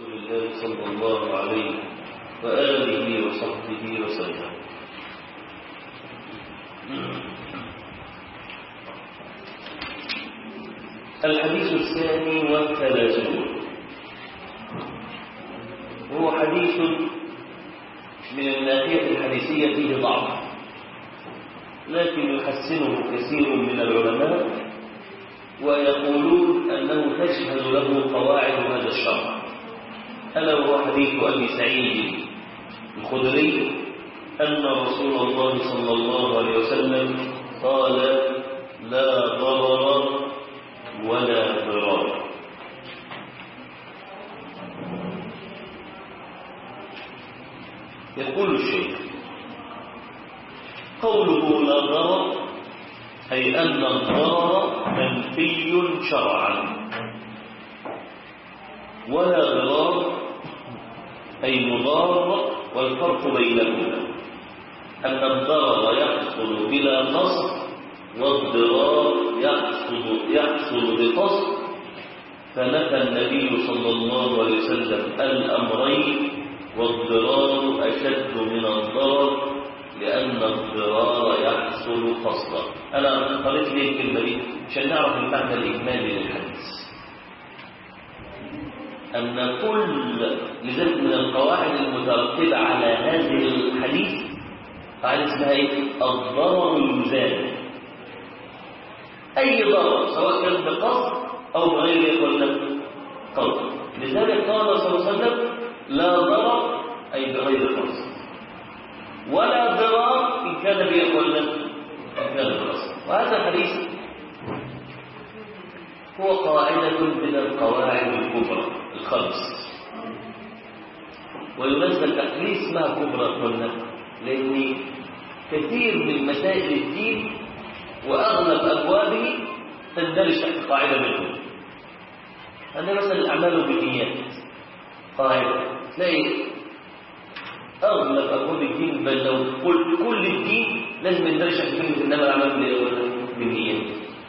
رسول الله صلى الله عليه وآله وصحبه وسلم الحديث الثاني والثلاثون هو حديث من الناحية الحديثية فيه ضعف لكن يحسنه كثير من العلماء ويقولون أنه تشهد له قواعد هذا الشرع ألا وهو حديث أبي سعيد الخدري أن رسول الله صلى الله عليه وسلم قال لا ضرر ولا ضرار يقول الشيخ قوله لا ضرر أي أن الضرر منفي شرعا ولا ضرار أي مضار والفرق بينهما أن الضرر يحصل بلا قصد والضرار يحصل يحصل بقصد فنفى النبي صلى الله عليه وسلم الأمرين والضرار أشد من الضرر لأن الضرار يحصل قصدا أنا قريت ليه الكلمة دي عشان نعرف المعنى الإجمالي للحديث أن كل لذلك من القواعد المترتبة على هذه الحديث قاعدة اسمها إيه؟ الضرر يزال أي ضرر سواء كان بقصد أو بغير يقول قصد لذلك قال صلى الله عليه وسلم لا ضرر أي بغير قصد ولا ضرار إن كان بيقول إن كان بقصد وهذا الحديث هو قاعدة من القواعد الكبرى الخمس وينزل تحديث اسمها كبرى قلنا لأن كثير من مسائل الدين وأغلب أبوابه تندرج تحت قاعدة منهم هذا مثلا الأعمال بالنيات قاعدة تلاقي أغلب أبواب الدين بل لو قلت كل الدين لازم يندرج تحت كلمة إنما الأعمال بالنيات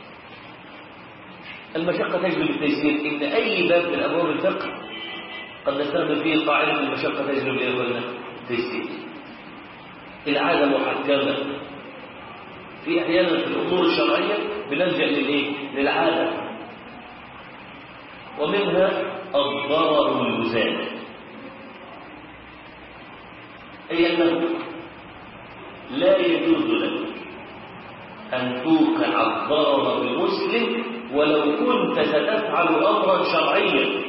المشقة تجلب التيسير إن أي باب من أبواب الفقه قد نستخدم فيه قاعدة المشقة تجلب التيسير العادة محكمة في أحيانا في الأمور الشرعية بنلجأ للإيه؟ للعادة ومنها الضرر المزال أي أنه لا يجوز لك أن توقع الضرر بمسلم ولو كنت ستفعل أمرا شرعيا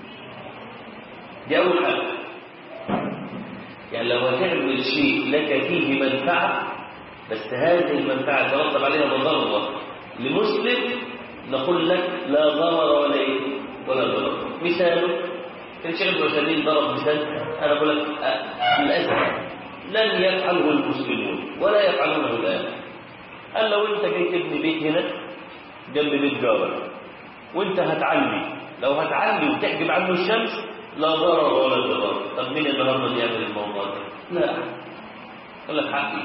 دي أول حاجة يعني لو هتعمل شيء لك فيه منفعة بس هذه المنفعة ترتب عليها مضرة لمسلم نقول لك لا ضرر ولا إيه ولا ضرر مثال الشيخ ابن عثيمين ضرب مثال أنا أقول لك للأسف لن يفعله المسلمون ولا يفعلونه الآن قال لو أنت جاي تبني بيت هنا جنب بيت جارك وأنت هتعلي لو هتعلي وتحجب عنه الشمس لا ضرر ولا ضرار طب مين النهارده اللي يعمل الموضوع ده؟ لا قال لك حقي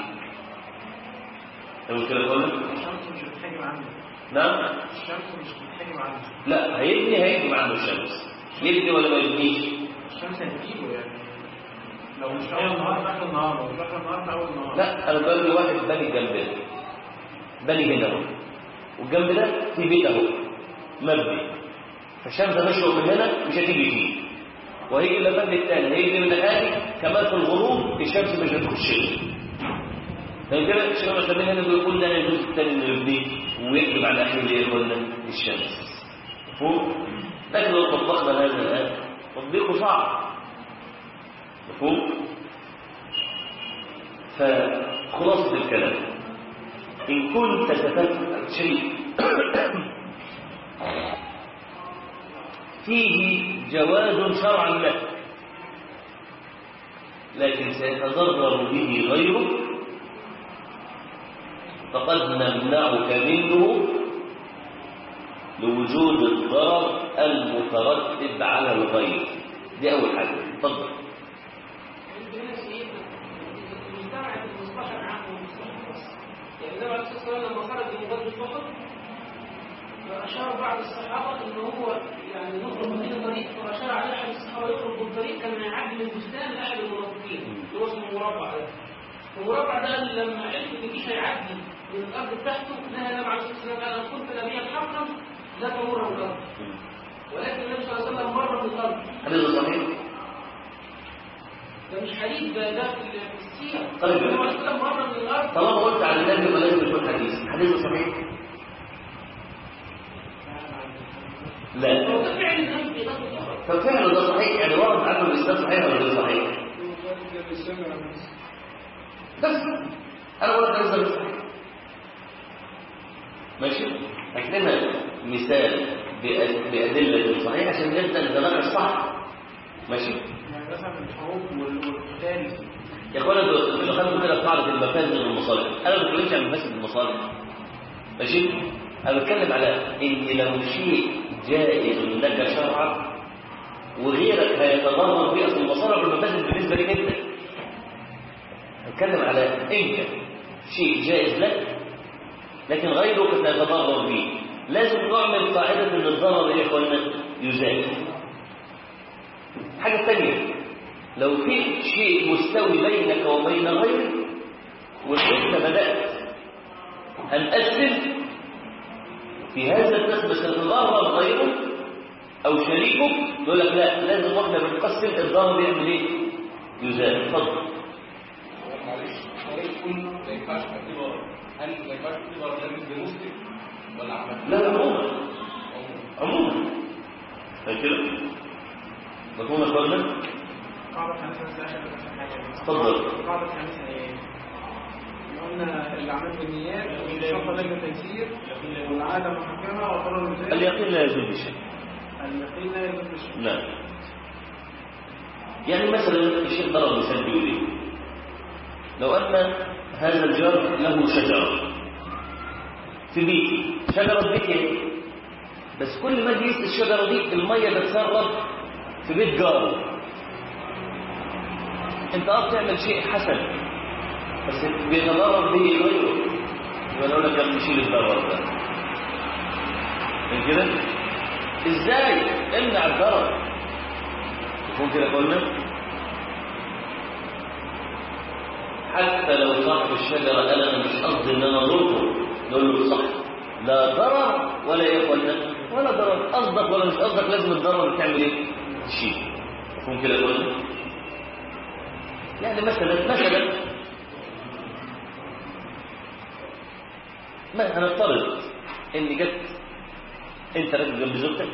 تقول كده بقول لك الشمس مش بتحجب عنه نعم الشمس مش بتحجب عنه لا هيبني هيجب عنه الشمس يبني ولا ما يبنيش الشمس هتجيبه يعني لو مش اول النهار في اخر النهار لو مش اخر النهار في اول النهار لا انا بقول لي واحد بني جنبنا بني هنا اهو والجنب ده في بيت اهو مبني فالشمس هتشرق من هنا مش هتيجي فيه وهيجي الى الباب الثاني هيجي من الآن كمان في الغروب الشمس مش هتخش له فكده الشيخ مثلا هنا بيقول لنا الجزء الثاني من البيت ويكتب على احنا اللي يقول الشمس مفهوم لكن لو طبقنا هذا الان تطبيقه صعب مفهوم فخلاصة الكلام إن كنت ستفعل شيء فيه جواز شرعا لك لكن سيتضرر به غيرك فقد نمنعك منه لوجود الضرر المترتب على الغير دي أول حاجة اتفضل يعني ده بعد الصلاة لما خرج من غزوة الفقر فأشار بعض الصحابة إن هو يعني نخرج من هنا طريق فأشار عليه أحد الصحابة يخرج المربع ده المربع ده قال لما عرف ان مش هيعدي من الارض بتاعته نهى النبي عليه الصلاه والسلام قال ان كنت نبيا حقا لا تمر من الارض ولكن النبي صلى الله عليه وسلم مر من الارض حديث صحيح ده مش حديث ده ده في في السيره طيب. النبي عليه الصلاه والسلام مر من الارض طالما قلت على النبي يبقى لازم يكون حديث حديث صحيح لا هو ده فعل النبي في غزوه احد ففعلا ده صحيح يعني ورد عنه الاسلام صحيح ولا غير صحيح بس انا بقول لك ده صحيح ماشي هات لنا مثال بأد- بأدلة صحيحة عشان نبدأ نتناقش صح ماشي يعني مثلا الحروب وال- والقتال يا اخوانا انتوا انتوا خدتوا كده قاعدة المفاسد والمصالح انا ما بتكلمش عن مفاسد المصالح ماشي انا بتكلم على ان لو شيء جائز لك شرعا وغيرك هيتضرر فيه اصل المصالح والمفاسد بالنسبه لك انت بتكلم على انت شيء جائز لك لكن غيرك سيتضرر به لازم نعمل قاعده ان الضرر يا اخوانا يزال حاجه ثانيه لو في شيء مستوي بينك وبين غيرك وانت بدات هنقسم في هذا القسم ستتضرر غيرك او شريكك يقول لك لا لازم واحنا بنقسم الضرر يعمل ايه؟ يزال اتفضل معلش حضرتك تقول ما ينفعش اعتبار هل ما ينفعش اعتبار ده بالنسبه لمسلم ولا عامه؟ لا لا عموما عموما طيب كده مفهوم يا اخوانا؟ قاعدة خمسة بس آخر بس حاجة اتفضل قاعدة خمسة إيه؟ قلنا الأعمال بالنيات والشرط لجنة تيسير والعادة محكمة وقرار الوزارة اليقين لا يزول بشيء اليقين لا يجوز بالشيء لا يعني مثلا الشيخ ضرب مثال بيقول ايه لو ان هذا الجار له شجره في بيتي شجره بيتي ايه بس كل ما يجي الشجره دي الميه تتسرب في بيت جاره انت اه بتعمل شيء حسن بس بيتضرر به غيره يبقى اقول لك يلا نشيل الضرر ده من كده ازاي امنع الضرر يكون كده قلنا حتى لو صاحب الشجرة قال انا مش قصدي ان انا اضره نقول له صح لا ضرر ولا ايه يا اخوانا ولا ضرر قصدك ولا مش قصدك لازم الضرر تعمل ايه تشيل يكون كده قلنا يعني مثلا مثلا ما هنفترض ان جت انت راجل جنب زوجتك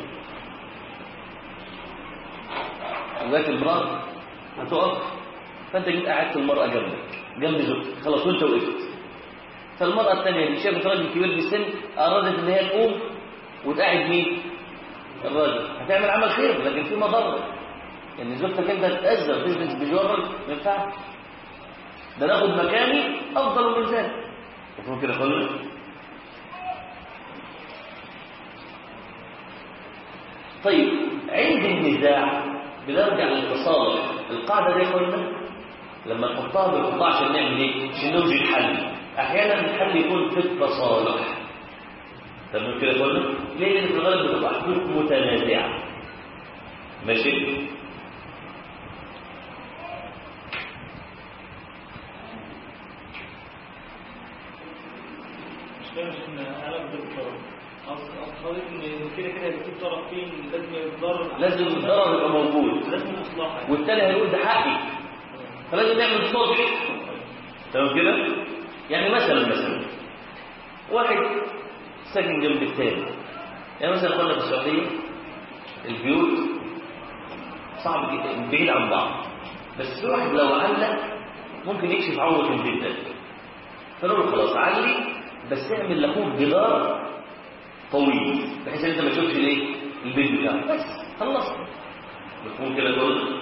وجات المرأة هتقف فانت جيت قعدت المرأة جنبك جنب زوجتك خلاص وانت وقفت فالمرأة الثانية اللي شافت راجل كبير في السن أرادت إن هي تقوم وتقعد مين؟ الراجل هتعمل عمل خير لكن في مضرة يعني زوجتك انت هتتأذى تجلس بجوارك ما ينفعش ده ناخد مكاني أفضل من ذلك مفهوم كده خالص؟ طيب عند النزاع بنرجع للتصالح القاعدة دي قلنا لما نحطها بالقطاع عشان نعمل ايه؟ عشان نوجد حل احيانا الحل يكون في التصالح تمام كده قلنا ليه؟ لان في الغالب بتبقى حقوق متنازعة ماشي؟ مش فاهم ان انا بالطرف اصل قضيه ان كده كده هيبقى في طرفين لازم يتضرر لازم الضرر يبقى موجود لازم مصلحه والتاني هيقول ده حقي فلازم نعمل صلح تمام كده يعني مثلا مثلا واحد ساكن جنب التاني يعني مثلا قلنا في السعوديه البيوت صعب جدا بعيد عن بعض بس في واحد لو علق ممكن يكشف عوره البيت ده فنقول له خلاص علي بس اعمل لاخوك جدار طويل بحيث ان انت ما تشوفش الايه البيت بتاعه بس خلصنا مفهوم كده كله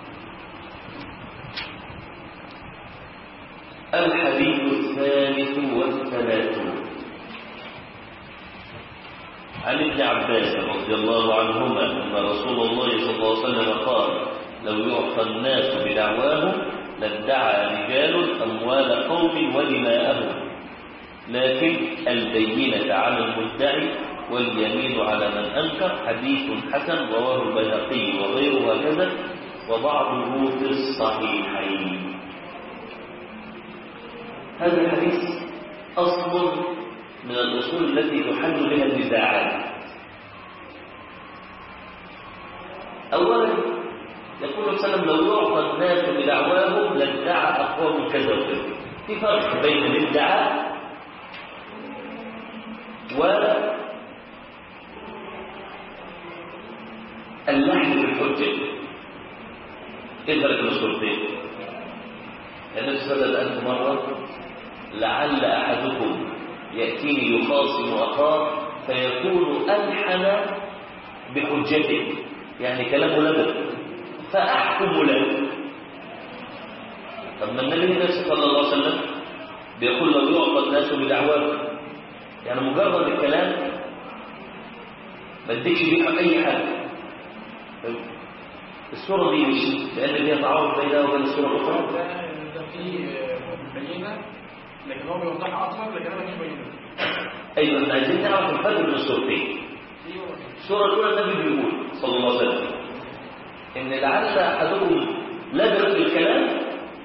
الحديث الثالث والثلاثون عن ابن عباس رضي الله عنهما أن رسول الله صلى الله عليه وسلم قال لو يعطى الناس بدعواهم لادعى رجال أموال قوم ودماءهم لكن البينة على المدعي واليمين على من أنكر حديث حسن رواه البيهقي وغيره هكذا وبعضه في الصحيحين هذا الحديث أصل من الأصول التي تحل بها النزاعات أولا يقول صلى الله عليه وسلم لو يعطى الناس بدعواهم لادعى أقوام كذا وكذا في فرق بين الادعاء و اللحن بالحجة ايه فرق الصورتين؟ النبي صلى الله عليه وسلم مرة لعل أحدكم يأتيني يخاصم أخاه فيكون ألحن بحجته يعني كلامه لبن فأحكم له طب ما النبي صلى الله عليه وسلم بيقول لو يعطى الناس بدعواهم يعني مجرد الكلام ما اديكش بيه اي حاجه الصوره دي مش لان فيها تعارض بينها وبين الصوره الاخرى ده ده في بينه لكن هو بيوضحها اكثر لكن انا مش بينه ايوه احنا عايزين نعرف الفرق بين الصورتين الصوره الاولى النبي بيقول صلى الله عليه وسلم ان لعل احدكم لبس بالكلام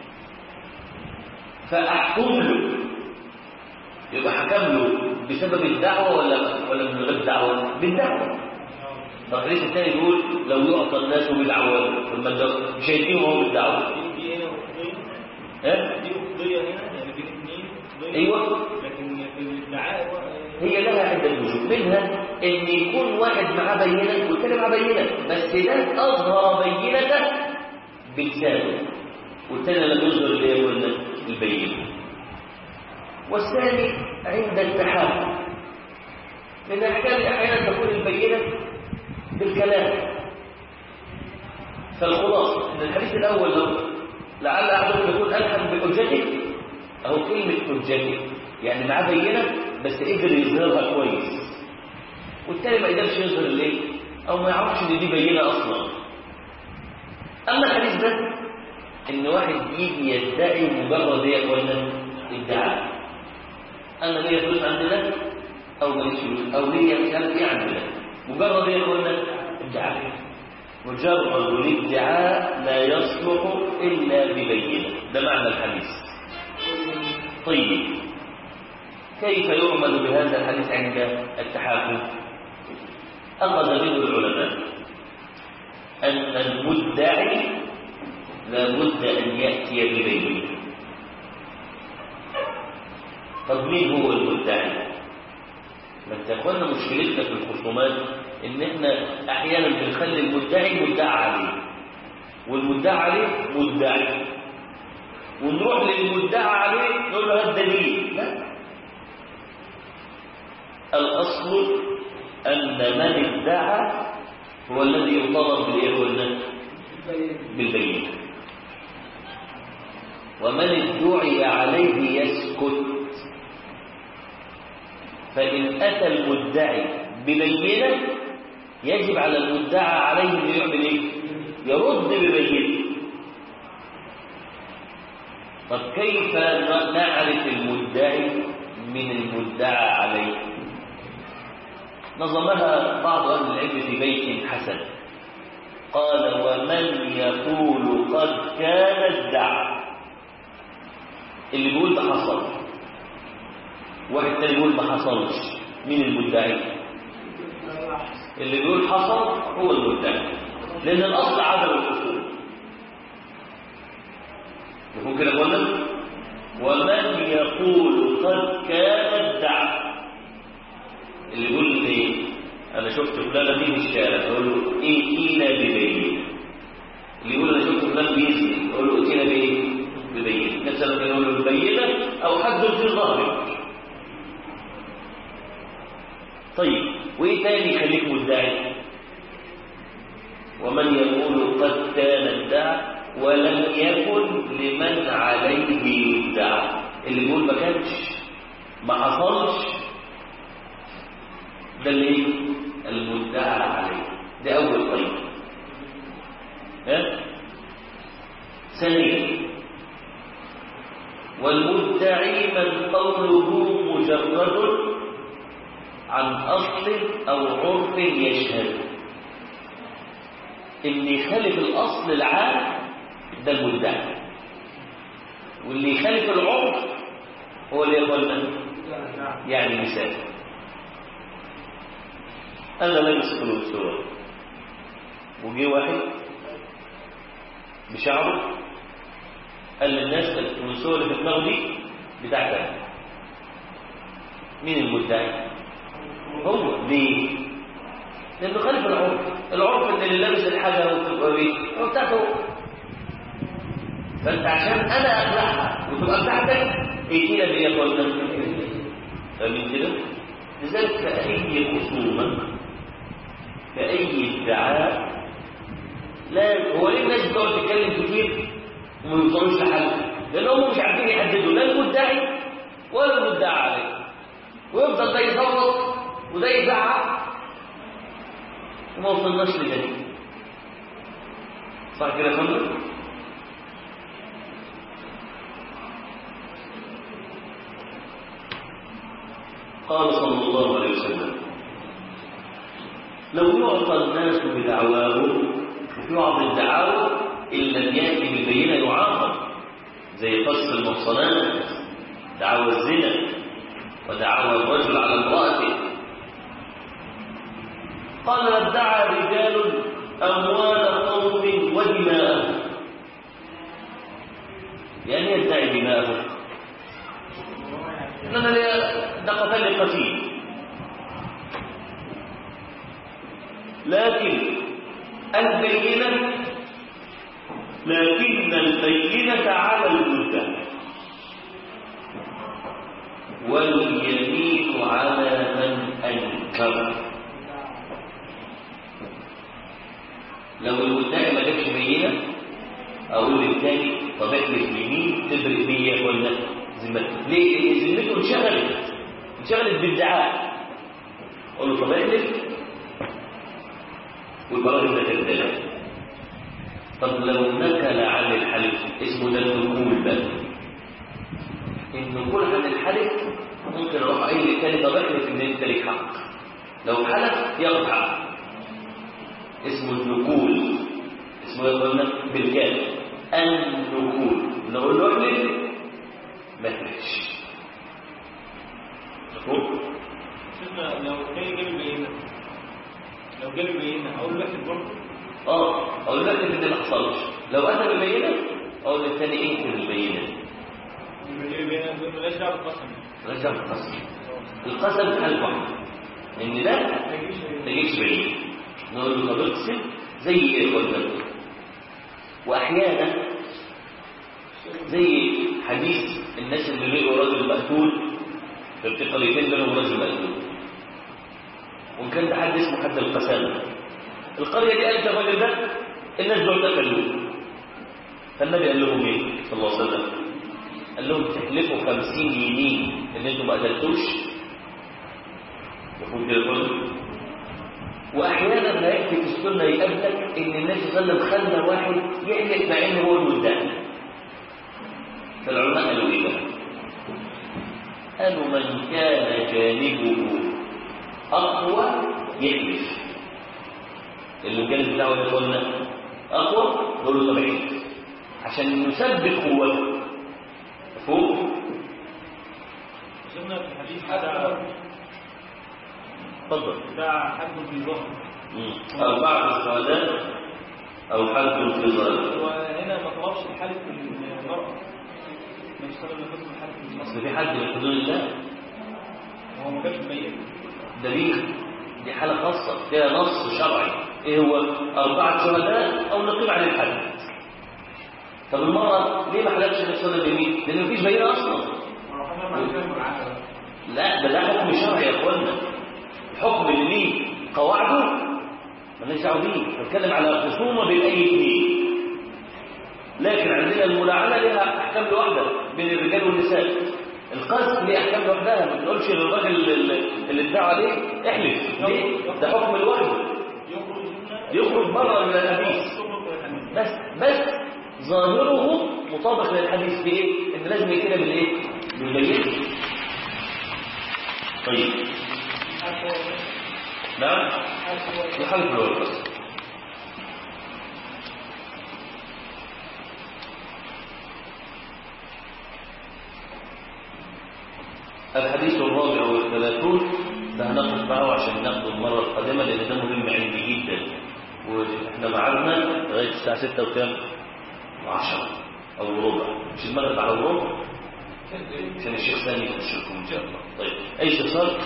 فاحكم له يبقى حكم له بسبب الدعوه ولا ولا من غير دعوه بالدعوه طب الحديث الثاني يقول لو يعطى الناس بدعواهم ثم مش هيديهم هو بالدعوه دي هنا قضية ها دي قضية هنا يعني بين اثنين قضية ايوه لكن في الادعاء هي لها عدة وجوه منها ان يكون واحد معاه بينة والتاني معاه بينة بس ده اظهر بينته بلسانه والتاني لم يظهر اللي هو البينة والثاني عند التحاكم لان احيانا احيانا تكون البينة بالكلام فالخلاصة ان الحديث الاول لو لعل احدكم يكون الحن بحجته اهو كلمة حجته يعني معاه بينة بس قدر يظهرها كويس والتاني ما قدرش يظهر ليه او ما يعرفش ان دي بينة اصلا اما الحديث ده ان واحد يجي يدعي مجرد ايه يا اخوانا ادعاء انا ليا فلوس عندنا او ماليش فلوس او ليا مش عارف ايه عندنا مجرد ايه يا اخوانا ادعاء مجرد الادعاء لا يصلح الا ببينه ده معنى الحديث طيب كيف يعمل بهذا الحديث عند التحاكم أخذ منه العلماء أن المدعي لابد أن يأتي ببينه طب مين هو المدعي؟ ما انت اخوانا مشكلتنا في الخصومات ان احنا احيانا بنخلي المدعي مدعى عليه والمدعى عليه مدعي ونروح للمدعى عليه نقول له هذا دليل لا الأصل أن من ادعى هو الذي يطالب بالإيه والنفس بالبينة ومن ادعي عليه يسكت فإن أتى المدعي ببينة يجب على المدعى عليه أن يعمل إيه؟ يرد ببينة طب كيف نعرف المدعي من المدعى عليه نظمها بعض أهل العلم في بيت حسن قال ومن يقول قد كان ادعى اللي بيقول ما حصل واحد تاني يقول ما حصلش مين المدعي اللي بيقول حصل هو المدعي لأن الأصل عدم الحصول يكون كده قلنا ومن يقول قد كان ادعى اللي يقول لي انا شفت فلان دي في الشارع اقول له ائتينا ببين اللي يقول انا شفت فلان بيزني اقول له ائتينا بايه ببين مثلا بنقول له البينه او حد في ظهرك طيب وايه تاني يخليك مدعي ومن يقول قد كان ادعى ولم يكن لمن عليه يدعى اللي يقول ما كانش ما حصلش ده اللي المدعى عليه ده اول طيب ها ثانيا والمدعي من قوله مجرد عن اصل او عرف يشهد اللي يخالف الاصل العام ده المدعي واللي يخالف العرف هو اللي يقول نعم يعني مثال أنا لابس كلوسور وجي واحد بشعره قال للناس الكلوسور اللي في دماغه دي بتاعتك مين المدعي؟ هو ليه؟ لأنه خالف العرف العرف إن اللي لابس الحاجة وتبقى بيه هو بتاعته هو. فأنت عشان أنا أخلعها وتبقى بتاعتك ائتينا بيه يا اخوانا فاهمين كده؟ لذلك كأي خصومة كأي ادعاء لا هو ليه الناس بتقعد تتكلم كتير وما يوصلوش لحل؟ لأن هم مش عارفين يحددوا لا المدعي ولا المدعى عليه ويفضل ده يصوت وده يزعق وما وصلناش لده صح كده يا فندم؟ قال صلى الله عليه وسلم لو يعطى الناس بدعواهم وفي بعض الدعاوى إن لم يأتي بالبينة يعاقب زي قص المحصنات دعوى الزنا ودعوى الرجل على امرأته قال ادعى رجال أموال قوم ودماءهم يعني يدعي دماءهم إنما ده قتل قتيل لكن البينة لكن البينة على المدعي واليمين على من أنكر لو المدعي ما جابش بينة أقول للتاني طب احلف يمين تبرئ بيه ولا ذمته ليه؟ لأن ذمته انشغلت انشغلت بالدعاء أقول له طب احلف والبراءة ده كذاب طب لو نكل عن الحلف اسمه ده النكول بقى النكول عن الحلف ممكن اروح قايل للتاني طب احلف ان انت ليك حق لو حلف ياخد حق اسمه النكول اسمه يقولنا بالكامل النكول نقول له احلف ما تحلفش مفهوم؟ شفنا لو كان جاب البينة لو جاب البينة أقول لك برضه اه اقول لك ان ما حصلش لو اتى بالبينه اقول للثاني ايه بالبينه لما جاب البينة يقول مالهاش دعوة بالقسم رجع القسم القسم في حال واحد ان ده ما يجيش بعيد نقول له طب اقسم زي ايه قلنا واحيانا زي حديث الناس اللي لقوا رجل مقتول في قريتين بينهم رجل مقتول وان كان ده حد اسمه حد القسامه القريه دي قالت الراجل ده الناس دول قتلوه فالنبي قال لهم ايه صلى الله عليه وسلم قال لهم تحلفوا خمسين يمين ان انتم ما قتلتوش مفهوم كده برضه واحيانا لا يكفي في السنه يقابلك ان النبي صلى الله عليه وسلم خلى واحد يحلف مع انه هو المدعي فالعلماء قالوا ايه بقى؟ قالوا من كان جانبه اقوى يحلف اللي الجانب بتاعه اللي قلنا اقوى نقول له طب احلف عشان نثبت قوته مفهوم؟ شفنا في الحديث ده اتفضل ده حد في الظهر أربعة شهداء أو حد في ظهر وهنا ما طلبش الحلف المرأة ما اشتغل قسم الحلف أصل في حد من حدود الله هو ما كانش مبين ده دي دي حالة خاصة فيها نص شرعي إيه هو أربعة شهداء أو نقيم عليه الحد طب المرأة ليه ما حلفش نفسها اليمين؟ لأن مفيش بينة أصلا لا ده ده حكم شرعي يا اخوانا الحكم اللي ليه قواعده مالناش دعوه بيه بتكلم على خصومه بين اي اثنين لكن عندنا الملاعنه لها احكام لوحدها بين الرجال والنساء القذف ليه احكام لوحدها ما تقولش للراجل اللي اللي ادعى عليه احلف ليه ده حكم لوحده يخرج بره من الحديث بس بس ظاهره مطابق للحديث في ايه؟ ان لازم يكون بالايه؟ بالبينه طيب نعم يحلف له القسم الحديث الرابع والثلاثون ده هناخد معه عشان ناخده المرة القادمة لأن ده مهم عندي جدا واحنا معادنا لغاية الساعة 6 وكام؟ 10 أو ربع مش المغرب على الربع عشان الشيخ ثاني يخش لكم إن شاء الله طيب أي استفسار؟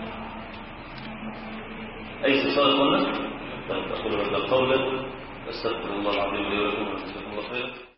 أي استفسار قلنا؟ طيب أقول هذا قولا أستغفر الله العظيم لي ولكم وجزاكم الله خيرا